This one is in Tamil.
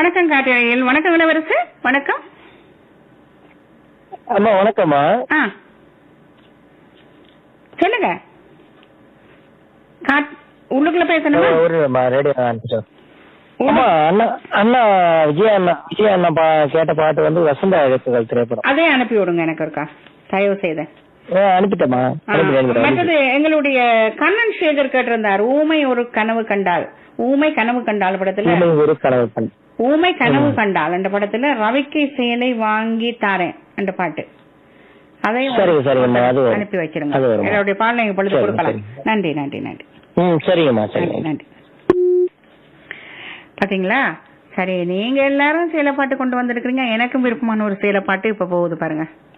வணக்கம் காட்டுறையில் வணக்கம் இளவரசு வணக்கம் அம்மா வணக்கம்மா ஆ சொல்லுங்க காட் உள்ளுக்குள்ள பேசணுமா ஒரு ரேடியோ அனுப்பிச்சோம் உள்ள- அம்மா அண்ணா அண்ணா விஜயா அண்ணா விஜயா அண்ணா பா கேட்ட பாட்டு வந்து வசந்த எழுத்துக்கள் திரைப்படம் அதே அனுப்பி விடுங்க எனக்கு ஒருக்கா தயவு செய்து ஆ, அனுப்பிட்டேம்மா ஆ, அனுப்பிட்டேன், அனுப்பிட்டேன், மற்றது எங்களுடைய கண்ணன் சேகர் கேட்டிருந்தார் ஊமை ஒரு கனவு கண்டாள் ஊமை கனவு கண்டாள் படத்துல அனுப்பிட்டேன். ஒரு கனவு பண்ண ஊமை கனவு கண்டாள் அந்த படத்துல ரவிக்கு சேலை வாங்கி தாரேன் அந்த பாட்டு அதையும் சரிங்க, சரிங்கம்மா, அது வரும். அனுப்பி வச்சிருங்க அது வரும்மா. என்னுடைய பாடலை எங்க பொழுது சரி, கொடுக்கலாம் சரி. நன்றி நன்றி நன்றி ம் சரிங்கம்மா நன்றி சரிங்க நன்றி பாத்தீங்களா சரி நீங்க எல்லாரும் சேலை பாட்டு கொண்டு வந்திருக்கிறீங்க எனக்கும் விருப்பமான ஒரு சேலை பாட்டு இப்ப போகுது பாருங்க